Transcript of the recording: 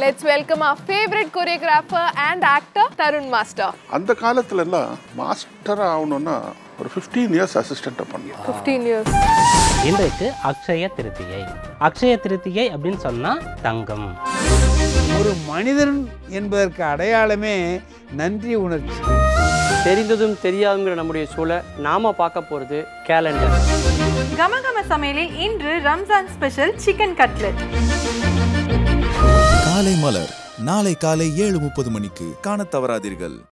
Let's welcome our favorite choreographer and actor, Tarun Master. அந்த காலத்துல எல்லாம் மாஸ்டர் ஆகணும்னா ஒரு 15 இயர்ஸ் அசிஸ்டண்ட்டாக பண்ணலாம் 15 years. இன்றைக்கு அக்ஷய திருத்தியை அக்ஷய திருத்தியை அப்படின்னு சொன்னா தங்கம் ஒரு மனிதன் என்பதற்கு அடையாளமே நன்றி உணர்ச்சி தெரிந்ததும் தெரியாதுங்கிற நம்முடைய சூழலை நாம பார்க்க போகிறது கேலண்டர் கமகம சமையலில் இன்று ரம்ஜான் ஸ்பெஷல் சிக்கன் கட்லெட் காலை மலர் நாளை காலை ஏழு முப்பது மணிக்கு காணத் தவறாதீர்கள்